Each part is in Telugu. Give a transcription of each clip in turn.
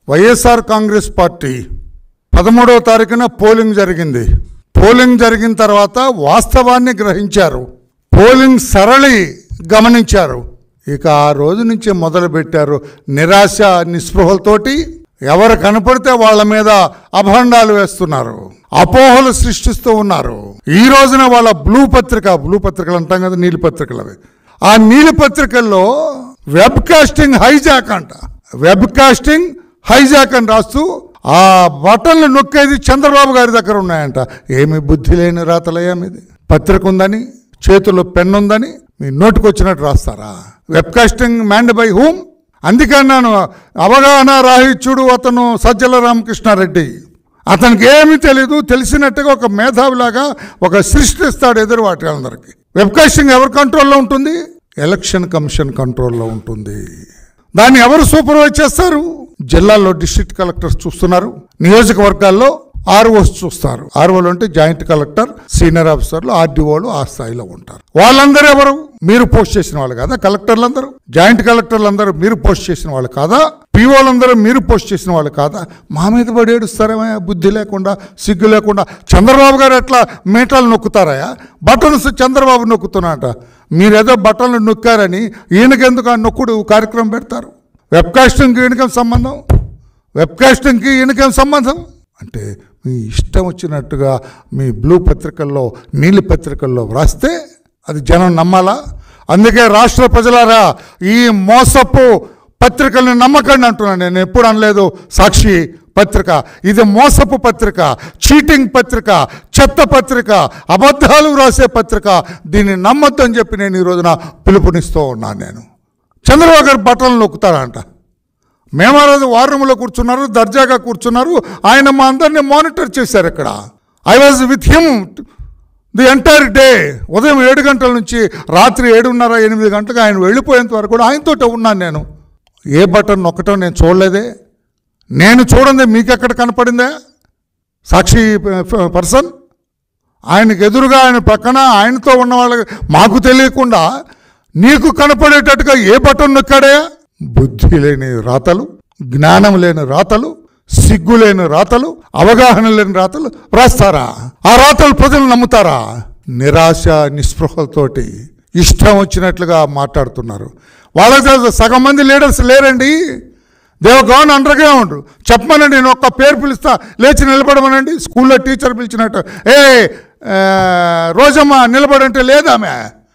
వైఎస్ఆర్ కాంగ్రెస్ పార్టీ పదమూడవ తారీఖున పోలింగ్ జరిగింది పోలింగ్ జరిగిన తర్వాత వాస్తవాన్ని గ్రహించారు పోలింగ్ సరళి గమనించారు ఇక ఆ రోజు నుంచి మొదలు పెట్టారు నిరాశ నిస్పృహలతోటి ఎవరు కనపడితే వాళ్ళ మీద అభండాలు వేస్తున్నారు అపోహలు సృష్టిస్తూ ఉన్నారు ఈ రోజున వాళ్ళ బ్లూ పత్రిక బ్లూ పత్రికలు అంటాం కదా నీలి పత్రికలు అవి ఆ నీలి పత్రికల్లో వెబ్ కాస్టింగ్ హైజాక్ అంట వెబ్ కాస్టింగ్ హైజాక్ అని రాస్తూ ఆ బటన్లు నొక్కేది చంద్రబాబు గారి దగ్గర ఉన్నాయంట ఏమి బుద్ధి లేని రాతలయ్యా మీది పత్రిక ఉందని చేతిలో పెన్ ఉందని మీ నోటికి వచ్చినట్టు రాస్తారా వెబ్ కాస్టింగ్ మ్యాండ్ బై హూమ్ అందుకన్నాను అవగాహన రాహిత్యుడు అతను సజ్జల రామకృష్ణారెడ్డి అతనికి ఏమీ తెలీదు తెలిసినట్టుగా ఒక మేధావిలాగా ఒక సృష్టిస్తాడు ఎదురు వాటి అందరికి వెబ్ కాస్టింగ్ ఎవరి కంట్రోల్లో ఉంటుంది ఎలక్షన్ కమిషన్ కంట్రోల్లో ఉంటుంది దాన్ని ఎవరు సూపర్వైజ్ చేస్తారు జిల్లాల్లో డిస్ట్రిక్ట్ కలెక్టర్స్ చూస్తున్నారు నియోజకవర్గాల్లో ఆర్ఓస్ చూస్తారు ఆర్ఓలు అంటే జాయింట్ కలెక్టర్ సీనియర్ ఆఫీసర్లు ఆర్డీఓలు ఆ స్థాయిలో ఉంటారు వాళ్ళందరూ ఎవరు మీరు పోస్ట్ చేసిన వాళ్ళు కాదా కలెక్టర్లందరూ జాయింట్ కలెక్టర్లందరూ మీరు పోస్ట్ చేసిన వాళ్ళు కాదా పీఓలందరూ మీరు పోస్ట్ చేసిన వాళ్ళు కాదా మా మీద పడి ఏడుస్తారేమయ్యా బుద్ధి లేకుండా సిగ్గు లేకుండా చంద్రబాబు గారు ఎట్లా మీటలు నొక్కుతారయ్యా బటన్స్ చంద్రబాబు నొక్కుతున్నాట మీరేదో బటన్లు నొక్కారని ఈయనకెందుకు ఆ నొక్కుడు కార్యక్రమం పెడతారు వెబ్కాస్టింగ్కి ఈయనకేం సంబంధం వెబ్కాస్టింగ్కి ఈయనకేం సంబంధం అంటే మీ ఇష్టం వచ్చినట్టుగా మీ బ్లూ పత్రికల్లో నీలి పత్రికల్లో వ్రాస్తే అది జనం నమ్మాలా అందుకే రాష్ట్ర ప్రజలారా ఈ మోసపు పత్రికల్ని నమ్మకండి అంటున్నాను నేను ఎప్పుడు అనలేదు సాక్షి పత్రిక ఇది మోసపు పత్రిక చీటింగ్ పత్రిక చెత్త పత్రిక అబద్ధాలు రాసే పత్రిక దీన్ని నమ్మొద్దు అని చెప్పి నేను ఈ రోజున పిలుపునిస్తూ ఉన్నాను నేను చంద్రబాబు గారు బట్టలు నొక్కుతాడంట మేము ఆ రోజు వార్ రూమ్లో కూర్చున్నారు దర్జాగా కూర్చున్నారు ఆయన మా అందరినీ మానిటర్ చేశారు ఇక్కడ I was with him the entire day ఉదయం ఏడు గంటల నుంచి రాత్రి ఏడున్నర ఎనిమిది గంటలకు ఆయన వెళ్ళిపోయేంత వరకు కూడా ఆయనతో ఉన్నాను నేను ఏ బటన్ నొక్కటం నేను చూడలేదే నేను చూడండి మీకు ఎక్కడ కనపడిందే సాక్షి ప- పర్సన్ ఆయనకు ఎదురుగా ఆయన పక్కన ఆయనతో ఉన్న వాళ్ళకి మాకు తెలియకుండా నీకు కనపడేటట్టుగా ఏ బటన్ నొక్కాడే బుద్ధి లేని రాతలు జ్ఞానం లేని రాతలు సిగ్గు లేని రాతలు అవగాహన లేని రాతలు రాస్తారా ఆ రాతలు ప్రజలు నమ్ముతారా నిరాశ నిస్పృహలతోటి ఇష్టం వచ్చినట్లుగా మాట్లాడుతున్నారు వాళ్ళకి తెలుసు సగం మంది లీడర్స్ లేరండి దేవ గౌన్ అండర్ గ్రౌండ్ చెప్పమనండి నేను ఒక్క పేరు పిలుస్తా లేచి నిలబడమనండి స్కూల్లో టీచర్ పిలిచినట్టు ఏ ఆ, రోజమ్మ నిలబడంటే లేదామె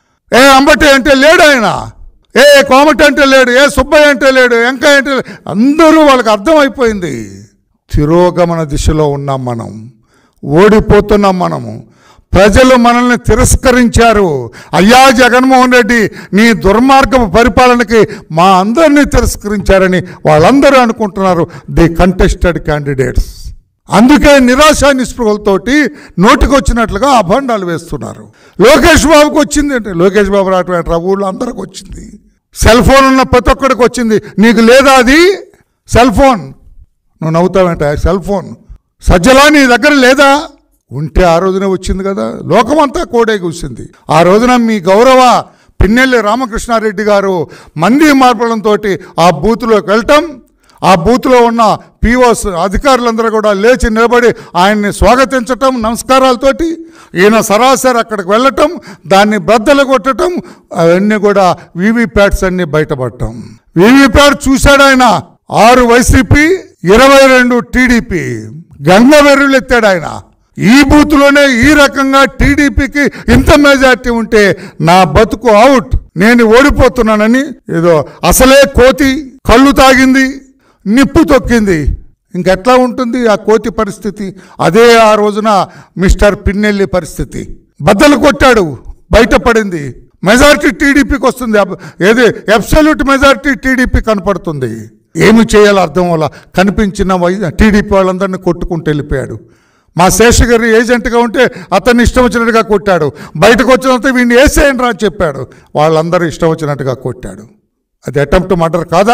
ఏ అంబటి అంటే లేడు ఆయన ఏ కోమటి అంటే లేడు ఏ సుబ్బయ్య అంటే లేడు వెంకయ్య అంటే లేడు. అందరూ వాళ్ళకి అర్థమైపోయింది తిరోగమన దిశలో ఉన్నాం మనం ఓడిపోతున్నాం మనము ప్రజలు మనల్ని తిరస్కరించారు అయ్యా జగన్మోహన్ రెడ్డి నీ దుర్మార్గపు పరిపాలనకి మా అందరినీ తిరస్కరించారని వాళ్ళందరూ అనుకుంటున్నారు ది కంటెస్టెడ్ క్యాండిడేట్స్ అందుకే నిరాశ నిస్పృహలతోటి నోటికొచ్చినట్లుగా అభండాలు వేస్తున్నారు లోకేష్ బాబుకి వచ్చింది అంటే లోకేష్ బాబు రావటం ఊళ్ళో అందరికి వచ్చింది సెల్ ఫోన్ ఉన్న ప్రతి ఒక్కడికి వచ్చింది నీకు లేదా అది సెల్ ఫోన్ నువ్వు నవ్వుతావంట సెల్ ఫోన్ సజ్జలా నీ దగ్గర లేదా ఉంటే ఆ రోజునే వచ్చింది కదా లోకమంతా కోడే కూసింది ఆ రోజున మీ గౌరవ పిన్నెల్లి రామకృష్ణారెడ్డి గారు మంది మార్పడంతో ఆ బూత్లోకి వెళ్ళటం ఆ బూత్లో ఉన్న పీఓస్ అధికారులందరూ కూడా లేచి నిలబడి ఆయన్ని స్వాగతించటం నమస్కారాలతోటి ఈయన సరాసరి అక్కడికి వెళ్ళటం దాన్ని బద్దలు కొట్టటం అవన్నీ కూడా వీవీప్యాట్స్ అన్ని బయటపడటం వీవీప్యాట్ చూశాడు ఆయన ఆరు వైసీపీ ఇరవై రెండు టీడీపీ గంగ వెర్రులెత్తాడు ఆయన ఈ బూత్లోనే ఈ రకంగా టీడీపీకి ఇంత మెజార్టీ ఉంటే నా బతుకు అవుట్ నేను ఓడిపోతున్నానని ఏదో అసలే కోతి కళ్ళు తాగింది నిప్పు తొక్కింది ఇంకెట్లా ఉంటుంది ఆ కోతి పరిస్థితి అదే ఆ రోజున మిస్టర్ పిన్నెల్లి పరిస్థితి బద్దలు కొట్టాడు బయటపడింది మెజారిటీ టీడీపీకి వస్తుంది అబ్- ఏది అబ్సల్యూట్ మెజారిటీ టీడీపీ కనపడుతుంది ఏమి చేయాలో అర్థం వల్ల కనిపించిన వై టీడీపీ వాళ్ళందరినీ కొట్టుకుంటూ వెళ్ళిపోయాడు మా శేషగారి ఏజెంట్గా ఉంటే అతన్ని ఇష్టం వచ్చినట్టుగా కొట్టాడు బయటకు వచ్చినంత వీడిని వేసేయండి రా అని చెప్పాడు వాళ్ళందరూ ఇష్టం వచ్చినట్టుగా కొట్టాడు అది అటెంప్ట్ మర్డర్ కాదా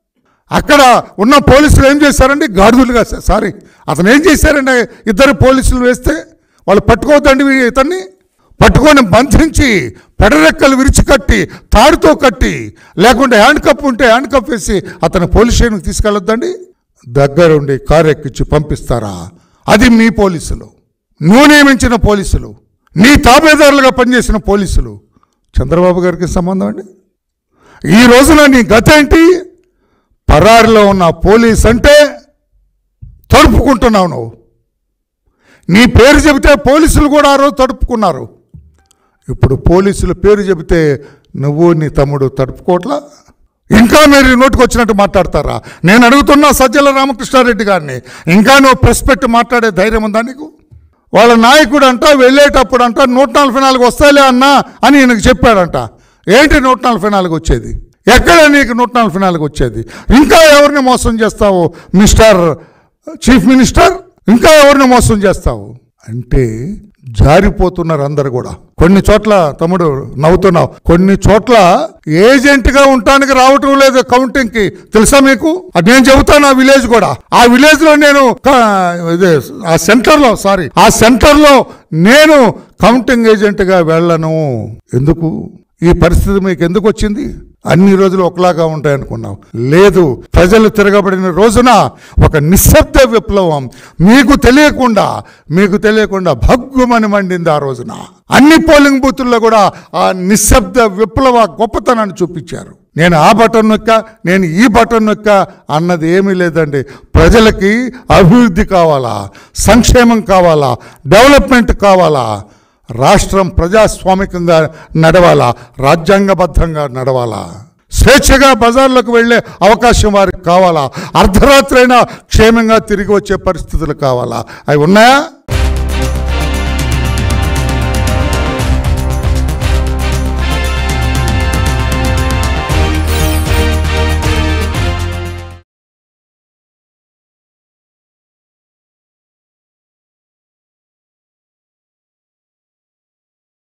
అక్కడ ఉన్న పోలీసులు ఏం చేశారండి గాడిదలుగా సారీ అతను ఏం చేశారండి ఇద్దరు పోలీసులు వేస్తే వాళ్ళు పట్టుకోవద్దండి వీ- ఇతన్ని పట్టుకొని బంధించి పెడరెక్కలు విరిచి కట్టి తాడుతో కట్టి లేకుంటే హ్యాండ్ కప్ ఉంటే హ్యాండ్ కప్ వేసి అతను పోలీస్ స్టేషన్కి తీసుకెళ్ళొద్దండి దగ్గరుండి కారు ఎక్కించి పంపిస్తారా అది మీ పోలీసులు నువ్వు నియమించిన పోలీసులు నీ తాబేదారులుగా పనిచేసిన పోలీసులు చంద్రబాబు గారికి సంబంధం అండి ఈ రోజున నీ గత ఏంటి పరారిలో ఉన్న పోలీస్ అంటే తడుపుకుంటున్నావు నువ్వు నీ పేరు చెబితే పోలీసులు కూడా ఆ రోజు తడుపుకున్నారు ఇప్పుడు పోలీసుల పేరు చెబితే నువ్వు నీ తమ్ముడు తడుపుకోవట్లా ఇంకా మీరు నోటికి వచ్చినట్టు మాట్లాడతారా నేను అడుగుతున్నా సజ్జల రామకృష్ణారెడ్డి గారిని ఇంకా నువ్వు ప్రెస్ పెట్టి మాట్లాడే ధైర్యం ఉందా నీకు వాళ్ళ నాయకుడు అంట వెళ్ళేటప్పుడు అంట నూట నలభై నాలుగు వస్తాయిలే అన్నా అని ఈయనకు చెప్పాడంట ఏంటి నూట నలభై నాలుగు వచ్చేది ఎక్కడ నీకు నూట నలభై నాలుగు వచ్చేది ఇంకా ఎవరిని మోసం చేస్తావు మిస్టర్ చీఫ్ మినిస్టర్ ఇంకా ఎవరిని మోసం చేస్తావు అంటే జారిపోతున్నారు అందరు కూడా కొన్ని చోట్ల తమ్ముడు నవ్వుతున్నావు కొన్ని చోట్ల ఏజెంట్ గా ఉండటానికి రావటం లేదు కౌంటింగ్ కి తెలుసా మీకు అది నేను చెబుతాను ఆ విలేజ్ కూడా ఆ విలేజ్ లో నేను క- ఇదే ఆ సెంటర్ లో సారీ ఆ సెంటర్ లో నేను కౌంటింగ్ ఏజెంట్ గా వెళ్ళను ఎందుకు ఈ పరిస్థితి మీకు ఎందుకు వచ్చింది అన్ని రోజులు ఒకలాగా ఉంటాయనుకున్నావు లేదు ప్రజలు తిరగబడిన రోజున ఒక నిశ్శబ్ద విప్లవం మీకు తెలియకుండా మీకు తెలియకుండా భగ్గుమని మండింది ఆ రోజున అన్ని పోలింగ్ బూతుల్లో కూడా ఆ నిశ్శబ్ద విప్లవ గొప్పతనాన్ని చూపించారు నేను ఆ బటన్ నొక్క నేను ఈ బటన్ నొక్క అన్నది ఏమీ లేదండి ప్రజలకి అభివృద్ధి కావాలా సంక్షేమం కావాలా డెవలప్మెంట్ కావాలా రాష్ట్రం ప్రజాస్వామికంగా నడవాలా రాజ్యాంగబద్ధంగా నడవాలా స్వేచ్ఛగా బజార్లకు వెళ్ళే అవకాశం వారికి కావాలా అర్ధరాత్రైనా క్షేమంగా తిరిగి వచ్చే పరిస్థితులు కావాలా అవి ఉన్నాయా